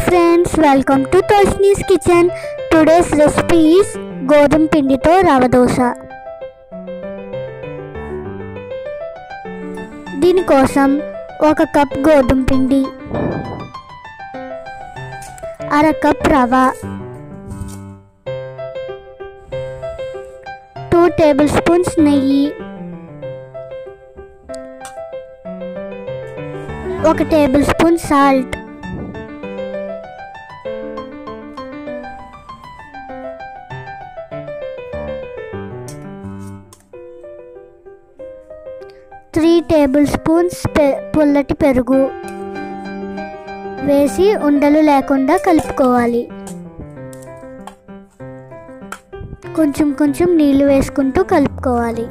friends welcome to Toshni's kitchen today's recipe is గోధుమ పిండితో రవ దోశ దీనికోసం ఒక కప్ గోధుమ పిండి అర కప్ రవ టూ టేబుల్ స్పూన్స్ నెయ్యి ఒక tablespoon salt three tablespoons పె- పుల్లటి పెరుగు వేసి ఉండలు లేకుండా కలుపుకోవాలి కొంచెం కొంచెం నీళ్లు వేసుకుంటూ కలుపుకోవాలి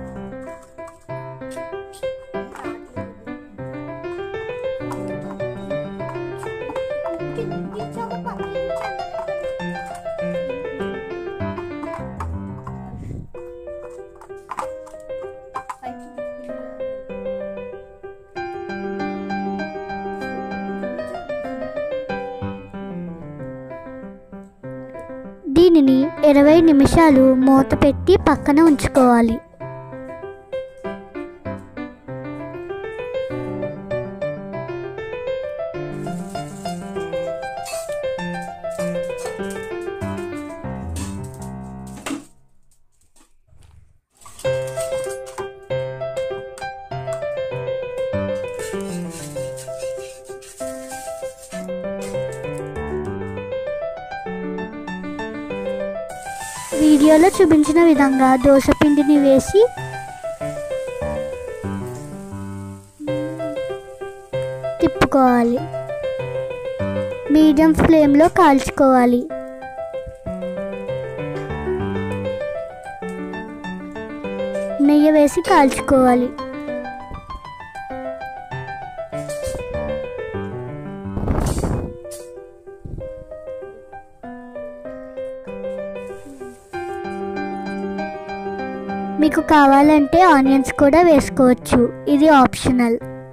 దీనిని ఇరవై నిమిషాలు మూత పెట్టి పక్కన ఉంచుకోవాలి వీడియోలో చూపించిన విధంగా దోశ పిండిని వేసి తిప్పుకోవాలి మీడియం ఫ్లేమ్లో కాల్చుకోవాలి నెయ్యి వేసి కాల్చుకోవాలి మీకు కావాలంటే ఆనియన్స్ కూడా వేసుకోవచ్చు ఇది ఆప్షనల్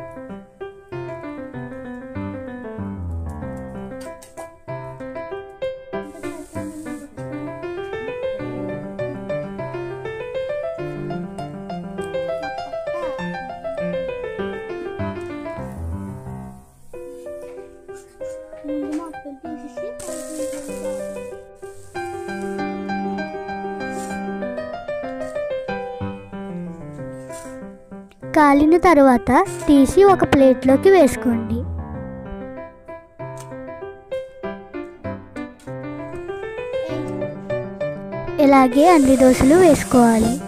కాలిన తర్వాత తీసి ఒక ప్లేట్లోకి వేసుకోండి ఇలాగే అన్ని దోశలు వేసుకోవాలి